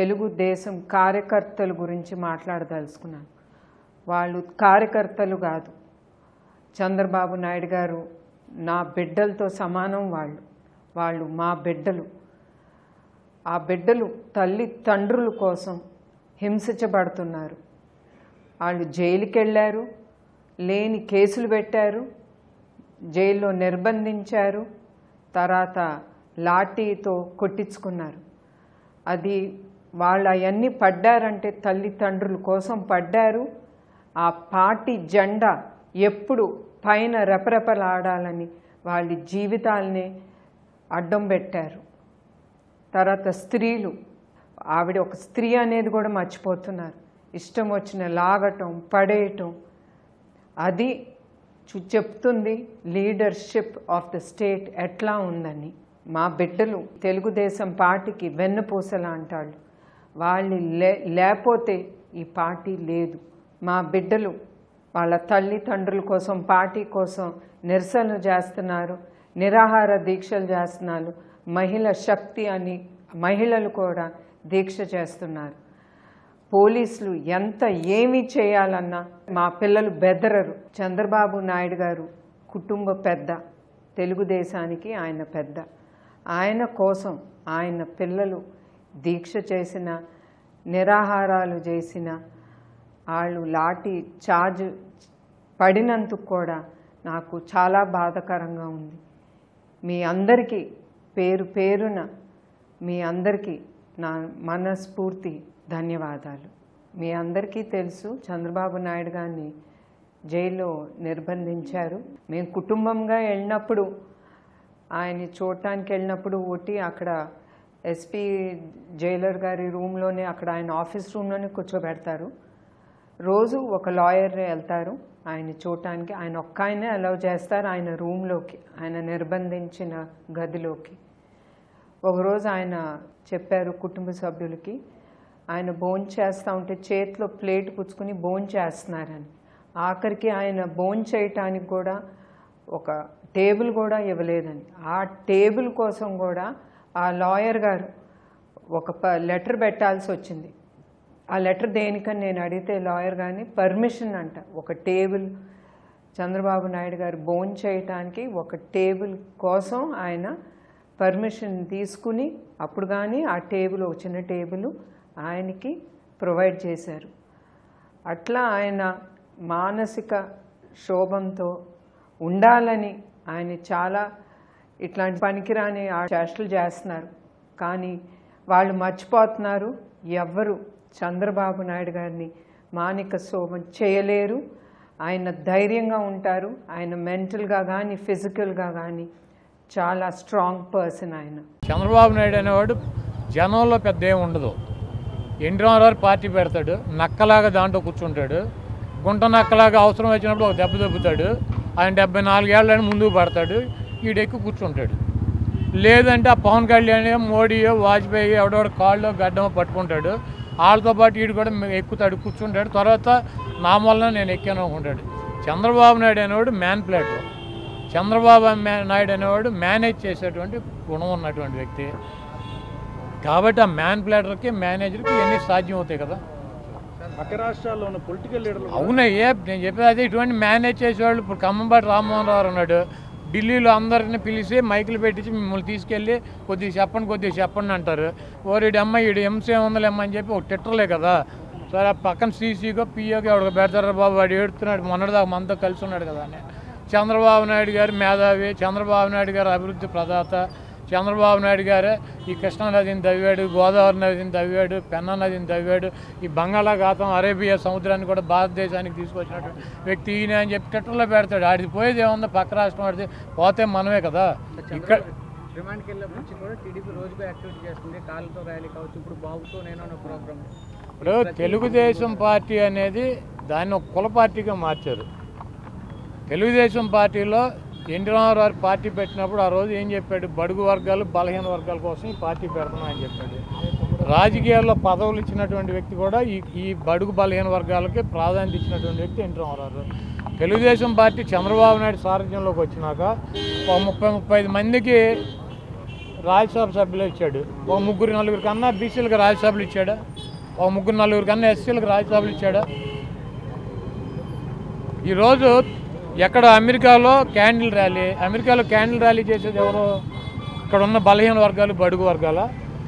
తెలుగుదేశం కార్యకర్తల గురించి మాట్లాడదలుచుకున్నాను వాళ్ళు కార్యకర్తలు కాదు చంద్రబాబు నాయుడు గారు నా బిడ్డలతో సమానం వాళ్ళు వాళ్ళు మా బిడ్డలు ఆ బిడ్డలు తల్లి తండ్రుల కోసం హింసించబడుతున్నారు వాళ్ళు జైలుకి వెళ్ళారు లేని కేసులు పెట్టారు జైల్లో నిర్బంధించారు తర్వాత లాఠీతో కొట్టించుకున్నారు అది వాళ్ళు అవన్నీ పడ్డారంటే తల్లిదండ్రుల కోసం పడ్డారు ఆ పార్టీ జెండా ఎప్పుడు పైన రెపరెపలాడాలని వాళ్ళ జీవితాలనే అడ్డం పెట్టారు తర్వాత స్త్రీలు ఆవిడ ఒక స్త్రీ అనేది కూడా మర్చిపోతున్నారు ఇష్టం వచ్చిన లాగటం పడేయటం అది చు చెప్తుంది లీడర్షిప్ ఆఫ్ ద స్టేట్ ఎట్లా ఉందని మా బిడ్డలు తెలుగుదేశం పార్టీకి వెన్నుపూసలు అంటాళ్ళు వాళ్ళు లే లేకపోతే ఈ పార్టీ లేదు మా బిడ్డలు వాళ్ళ తల్లిదండ్రుల కోసం పార్టీ కోసం నిరసనలు చేస్తున్నారు నిరాహార దీక్షలు చేస్తున్నారు మహిళ శక్తి అని మహిళలు కూడా దీక్ష చేస్తున్నారు పోలీసులు ఎంత ఏమి చేయాలన్నా మా పిల్లలు బెదరరు చంద్రబాబు నాయుడు గారు కుటుంబ పెద్ద తెలుగుదేశానికి ఆయన పెద్ద ఆయన కోసం ఆయన పిల్లలు దీక్ష చేసిన నిరాహారాలు చేసిన వాళ్ళు లాఠీ చార్జ్ పడినందుకు కూడా నాకు చాలా బాధాకరంగా ఉంది మీ అందరికీ పేరు పేరున మీ అందరికీ నా మనస్ఫూర్తి ధన్యవాదాలు మీ అందరికీ తెలుసు చంద్రబాబు నాయుడు గారిని జైల్లో నిర్బంధించారు మేము కుటుంబంగా వెళ్ళినప్పుడు ఆయన చూడటానికి వెళ్ళినప్పుడు ఒకటి అక్కడ ఎస్పీ జైలర్ గారి రూమ్లోనే అక్కడ ఆయన ఆఫీస్ రూమ్లోనే కూర్చోబెడతారు రోజు ఒక లాయర్ వెళ్తారు ఆయన చూడటానికి ఆయన ఒక్క ఆయనే అలౌ చేస్తారు ఆయన రూమ్లోకి ఆయన నిర్బంధించిన గదిలోకి ఒకరోజు ఆయన చెప్పారు కుటుంబ సభ్యులకి ఆయన భోజనం చేస్తూ ఉంటే చేతిలో ప్లేట్ పుచ్చుకుని భోజనం చేస్తున్నారని ఆఖరికి ఆయన భోజనం చేయటానికి కూడా ఒక టేబుల్ కూడా ఇవ్వలేదని ఆ టేబుల్ కోసం కూడా ఆ లాయర్ గారు ఒక ప లెటర్ పెట్టాల్సి వచ్చింది ఆ లెటర్ దేనికని నేను అడిగితే లాయర్ కానీ పర్మిషన్ అంట ఒక టేబుల్ చంద్రబాబు నాయుడు గారు బోన్ చేయటానికి ఒక టేబుల్ కోసం ఆయన పర్మిషన్ తీసుకుని అప్పుడు కానీ ఆ టేబుల్ ఒక చిన్న టేబుల్ ఆయనకి ప్రొవైడ్ చేశారు అట్లా ఆయన మానసిక శోభంతో ఉండాలని ఆయన చాలా ఇట్లాంటి పనికిరాని ఆ చేష్టలు చేస్తున్నారు కానీ వాళ్ళు మర్చిపోతున్నారు ఎవ్వరు చంద్రబాబు నాయుడు గారిని మానిక శోభం చేయలేరు ఆయన ధైర్యంగా ఉంటారు ఆయన మెంటల్గా కానీ ఫిజికల్గా కానీ చాలా స్ట్రాంగ్ పర్సన్ ఆయన చంద్రబాబు నాయుడు అనేవాడు జనంలో పెద్ద ఏమి ఉండదు ఎన్టీ రామారావు పార్టీ పెడతాడు నక్కలాగా దాంట్లో కూర్చుంటాడు గుంట నక్కలాగా అవసరం వచ్చినప్పుడు ఒక దెబ్బ దెబ్బతాడు ఆయన డెబ్బై నాలుగేళ్ళని ముందుకు పడతాడు ఈడెక్కి కూర్చుంటాడు లేదంటే ఆ పవన్ కళ్యాణ్ మోడీయో వాజ్పేయి ఎవడెవడ కాళ్ళు గడ్డమో పట్టుకుంటాడు వాళ్ళతో పాటు వీడు కూడా ఎక్కుతాడు కూర్చుంటాడు తర్వాత నా వల్ల నేను ఎక్కాను అనుకుంటాడు చంద్రబాబు నాయుడు అనేవాడు మ్యాన్ ప్లేటర్ చంద్రబాబు మ్యా- నాయుడు అనేవాడు మేనేజ్ చేసేటువంటి గుణం ఉన్నటువంటి వ్యక్తి కాబట్టి ఆ మ్యాన్ ప్లేటర్కి మేనేజర్కి ఇవన్నీ సాధ్యం అవుతాయి కదా పక్క రాష్ట్రాల్లో ఉన్న పొలిటికల్ లీడర్లు అవునయ్యే నేను చెప్పేది అదే ఇటువంటి మేనేజ్ చేసేవాళ్ళు ఇప్పుడు ఖమ్మంపాటి రామ్మోహన్ రావు ఉన్నాడు ఢిల్లీలో అందరిని పిలిచి మైకులు పెట్టించి మిమ్మల్ని తీసుకెళ్ళి కొద్దిగా చెప్పండి కొద్దిగా చెప్పండి అంటారు ఓరిడి అమ్మ ఈడు ఎంసీ వందలు అని చెప్పి ఒక తిట్టలే కదా సరే ఆ పక్కన సీసీగో పియోగా ఎవరికి పెడతారు బాబు వాడు ఏడుతున్నాడు మొన్నటిదాకా మనతో కలిసి ఉన్నాడు కదా అని చంద్రబాబు నాయుడు గారు మేధావి చంద్రబాబు నాయుడు గారు అభివృద్ధి ప్రదాత చంద్రబాబు నాయుడు గారే ఈ కృష్ణా నదిని తవ్వాడు గోదావరి నదిని తవ్వాడు పెన్నా నదిని తవ్వాడు ఈ బంగాళాఖాతం అరేబియా సముద్రాన్ని కూడా భారతదేశానికి తీసుకొచ్చినటువంటి వ్యక్తి ఈయన అని చెప్పి ట్విట్టర్లో పెడతాడు ఆడిది పోయేది ఏముంది పక్క రాష్ట్రం ఆడిది పోతే మనమే కదా ఇక్కడ రిమాండ్కి వెళ్ళినప్పటి నుంచి కూడా టీడీపీ రోజుగా యాక్టివిటీ చేస్తుంది కాళ్ళతో ర్యాలీ కావచ్చు ఇప్పుడు బాబుతో నేను అన్న ప్రోగ్రామ్ ఇప్పుడు తెలుగుదేశం పార్టీ అనేది దాన్ని ఒక కుల పార్టీగా మార్చారు తెలుగుదేశం పార్టీలో ఎన్టీ రామారావు పార్టీ పెట్టినప్పుడు ఆ రోజు ఏం చెప్పాడు బడుగు వర్గాలు బలహీన వర్గాల కోసం ఈ పార్టీ పెడుతున్నాం అని చెప్పాడు రాజకీయాల్లో పదవులు ఇచ్చినటువంటి వ్యక్తి కూడా ఈ ఈ బడుగు బలహీన వర్గాలకి ప్రాధాన్యత ఇచ్చినటువంటి వ్యక్తి ఎన్టీ రామారావు తెలుగుదేశం పార్టీ చంద్రబాబు నాయుడు సారథ్యంలోకి వచ్చినాక ఒక ముప్పై ముప్పై ఐదు మందికి రాజ్యసభ సభ్యులు ఇచ్చాడు ఒక ముగ్గురు నలుగురు కన్నా బీసీలకు రాజ్యసభలు ఇచ్చాడా ఒక ముగ్గురు నలుగురు కన్నా ఎస్సీలకు రాజ్యసభలు ఇచ్చాడా ఈరోజు ఎక్కడ అమెరికాలో క్యాండిల్ ర్యాలీ అమెరికాలో క్యాండిల్ ర్యాలీ చేసేది ఎవరు ఇక్కడ ఉన్న బలహీన వర్గాలు బడుగు వర్గాల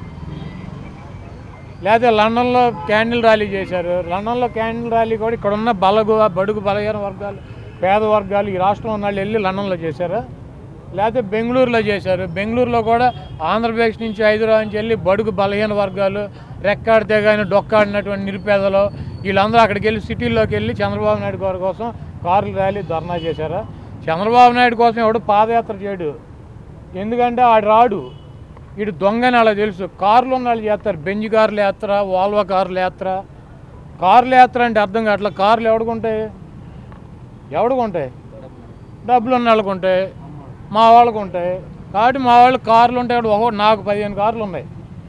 లేదా లండన్లో క్యాండిల్ ర్యాలీ చేశారు లండన్లో క్యాండిల్ ర్యాలీ కూడా ఇక్కడ ఉన్న బలగు బడుగు బలహీన వర్గాలు పేద వర్గాలు ఈ రాష్ట్రంలో ఉన్న వాళ్ళు వెళ్ళి లండన్లో చేశారా లేకపోతే బెంగళూరులో చేశారు బెంగళూరులో కూడా ఆంధ్రప్రదేశ్ నుంచి హైదరాబాద్ నుంచి వెళ్ళి బడుగు బలహీన వర్గాలు రెక్కాడితే కానీ డొక్కాడినటువంటి నిరుపేదలు వీళ్ళందరూ అక్కడికి వెళ్ళి సిటీల్లోకి వెళ్ళి చంద్రబాబు నాయుడు గారి కోసం కార్లు ర్యాలీ ధర్నా చేశారా చంద్రబాబు నాయుడు కోసం ఎవడు పాదయాత్ర చేయడు ఎందుకంటే ఆడు రాడు వీడు దొంగని అలా తెలుసు కార్లు ఉన్న వాళ్ళు చేస్తారు బెంజ్ కార్లు యాత్ర వాల్వా కార్లు యాత్ర కార్లు యాత్ర అంటే అర్థం కావట్లే కార్లు ఎవడుకుంటాయి ఎవడుకుంటాయి డబ్బులు ఉన్న వాళ్ళకు ఉంటాయి మా వాళ్ళకు ఉంటాయి కాబట్టి మా వాళ్ళు కార్లు ఉంటాయి ఒక నాకు పదిహేను కార్లు ఉన్నాయి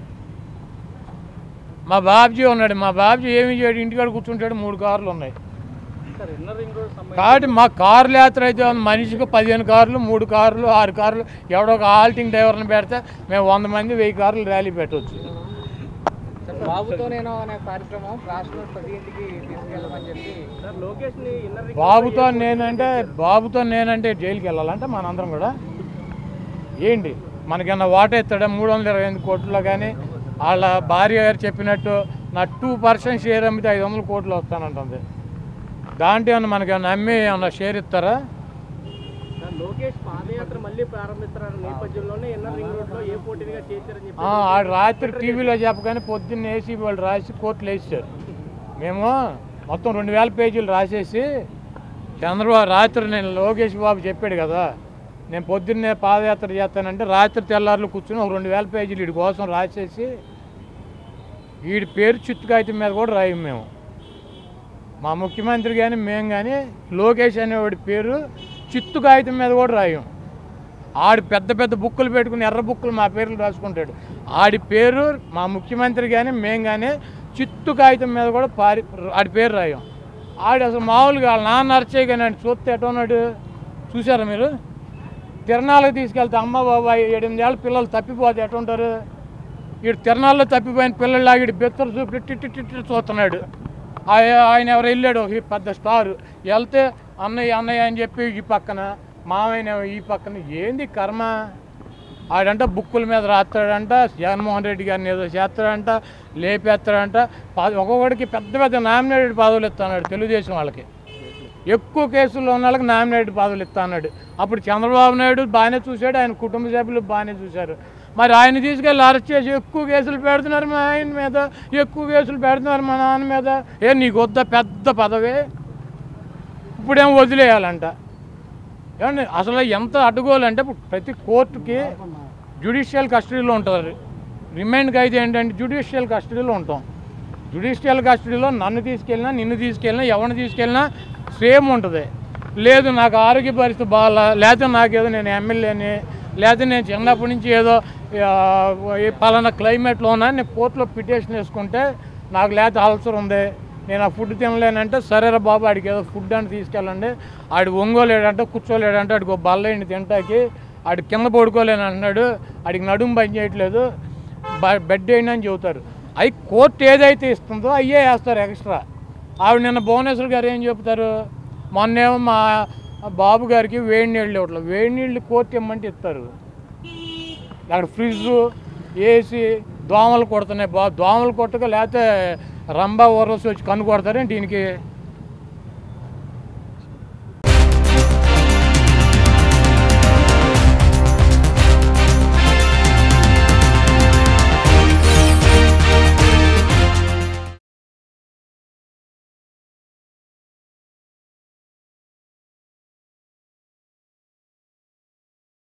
మా బాబ్జీ ఉన్నాడు మా బాబ్జీ ఏమి చేయడు ఇంటికాడ కూర్చుంటాడు మూడు కార్లు ఉన్నాయి సార్ ఇన్నర్ రింగ్ రోడ్ సంబంధించి కాబట్టి మా కార్ల యాత్ర అయితే ఉంది. మనిషికి పదిహేను కార్లు మూడు కార్లు ఆరు కార్లు ఎవడో ఒక ఆల్టింగ్ డ్రైవర్ని పెడితే మేము వంద మంది వెయ్యి కార్లు ర్యాలీ పెట్టవచ్చు సార్ బాబుతో నేను అనే కార్యక్రమం రాష్ట్రంలో ప్రతి ఇంటికి తీసుకెళ్ళమని చెప్పి సార్ లోకేష్ ని ఇన్నర్ రింగ్ బాబుతో నేనంటే బాబుతో నేనంటే జైలుకి వెళ్ళాలంటే మనందరం కూడా ఏంటి మనకన్నా వాటా ఇస్తాడా మూడు వందల ఇరవై ఎనిమిది కోట్లలో కానీ వాళ్ళ భార్య గారు చెప్పినట్టు నా టూ పర్సెంట్ షేర్ అమ్మితే ఐదు వందల కోట్లు వస్తానంటుంది దాంట్లో ఏమన్నా మనకి ఏమన్నా అమ్మి ఏమన్నా షేర్ ఇస్తారా సార్ లోకేష్ పాదయాత్ర మళ్ళీ ప్రారంభిస్తున్న నేపథ్యంలోనే ఇన్నర్ రింగ్ రోడ్ లో ఏ పోటీగా చేశారని చెప్పి ఆ, ఆడు రాత్రి టీవీలో చెప్పగానే పొద్దున్న వేసి వాళ్ళు రాసి కోర్టులు వేసారు మేము మొత్తం రెండు వేల పేజీలు రాసేసి చంద్రబాబు రాత్రి నేను లోకేష్ బాబు చెప్పాడు కదా నేను పొద్దున్నే పాదయాత్ర చేస్తానంటే రాత్రి తెల్లారులు కూర్చుని ఒక రెండు వేల పేజీలు వీడి కోసం రాసేసి వీడి పేరు చిత్తు కాగితం మీద కూడా రాయం మేము మా ముఖ్యమంత్రి కానీ మేము కానీ లోకేష్ అనేవాడి పేరు చిత్తు కాగితం మీద కూడా రాయం ఆడు పెద్ద పెద్ద బుక్కులు పెట్టుకుని ఎర్ర బుక్కులు మా పేర్లు రాసుకుంటాడు ఆడి పేరు మా ముఖ్యమంత్రి కానీ మేము కానీ చిత్తు కాగితం మీద కూడా పారి ఆడి పేరు రాయం ఆడు అసలు మామూలుగా వాళ్ళ నాన్న అరచే కానీ ఆడు చూస్తే ఎట్లా ఉన్నాడు చూసారా మీరు తిరణాలకు తీసుకెళ్తే అమ్మ బాబాయ్ ఏడెనిమిదేళ్ళ పిల్లలు తప్పిపోతే ఎట్లా ఉంటారు వీడు తిరణాల్లో తప్పిపోయిన పిల్లల్లాగా వీడు బెత్తరు చూపి టిట్టి టిట్టి చూస్తున్నాడు ఆయ- ఆయన ఎవరు వెళ్ళాడు ఒక పెద్ద స్టార్ వెళ్తే అన్నయ్య అన్నయ్య అని చెప్పి ఈ పక్కన మామయ్య ఈ పక్కన ఏంది కర్మ ఆడంట బుక్కుల మీద రాస్తాడంట జగన్మోహన్ రెడ్డి గారిని ఏదో చేస్తాడంట లేపేస్తాడంట ప- ఒక్కొక్కడికి పెద్ద పెద్ద నామినేటెడ్ పదవులు ఇస్తున్నాడు తెలుగుదేశం వాళ్ళకి ఎక్కువ కేసుల్లో ఉన్న వాళ్ళకి నామినేటెడ్ పదవులు ఇస్తా అన్నాడు అప్పుడు చంద్రబాబు నాయుడు బాగానే చూశాడు ఆయన కుటుంబ సభ్యులు బాగానే చూశారు మరి ఆయన తీసుకెళ్ళి అరెస్ట్ చేసి ఎక్కువ కేసులు పెడుతున్నారు మా ఆయన మీద ఎక్కువ కేసులు పెడుతున్నారు మా నాన్న మీద ఏ నీకు వద్ద పెద్ద పదవి ఇప్పుడేం వదిలేయాలంట ఏమండి అసలు ఎంత అడ్డుకోవాలంటే ఇప్పుడు ప్రతి కోర్టుకి జ్యుడిషియల్ కస్టడీలో ఉంటారు రిమైండ్కి అయితే ఏంటంటే జ్యుడిషియల్ కస్టడీలో ఉంటాం జ్యుడిషియల్ కస్టడీలో నన్ను తీసుకెళ్ళినా నిన్ను తీసుకెళ్ళినా ఎవరిని తీసుకెళ్ళినా సేమ్ ఉంటుంది లేదు నాకు ఆరోగ్య పరిస్థితి బాగాలా లేకపోతే నాకేదో నేను ఎమ్మెల్యేని లేకపోతే నేను చిన్నప్పటి నుంచి ఏదో ఆ, ఈ పలానా క్లైమేట్లో ఉన్నా నేను కోర్టులో పిటిషన్ వేసుకుంటే నాకు లేకపోతే అల్సర్ ఉంది నేను ఆ ఫుడ్ తినలేనంటే సరేరా బాబు ఆడికి ఏదో ఫుడ్ అని తీసుకెళ్ళండి ఆడు ఒంగోలేడంటే కూర్చోలేడంటే ఆడికి ఒక బల్లైండి తింటాకి ఆడు కింద పడుకోలేని అంటున్నాడు ఆడికి నడుము పని చేయట్లేదు బ- బెడ్ వేయండి అని చెబుతారు అవి కోర్టు ఏదైతే ఇస్తుందో అయ్యే వేస్తారు ఎక్స్ట్రా ఆవిడ నిన్న భువనేశ్వర్ గారు ఏం చెప్తారు మొన్నేమో మా బాబు గారికి వేడి నీళ్ళు ఇవ్వట్లేదు వేడి నీళ్ళు కోర్టు ఇమ్మంటే ఇస్తారు అక్కడ ఫ్రిడ్జ్ ఏసీ దోమలు కొడుతున్నాయి బా దోమలు కొట్టక లేకపోతే రంబా ఊరవసి వచ్చి కన్ను కొడతారేంటి దీనికి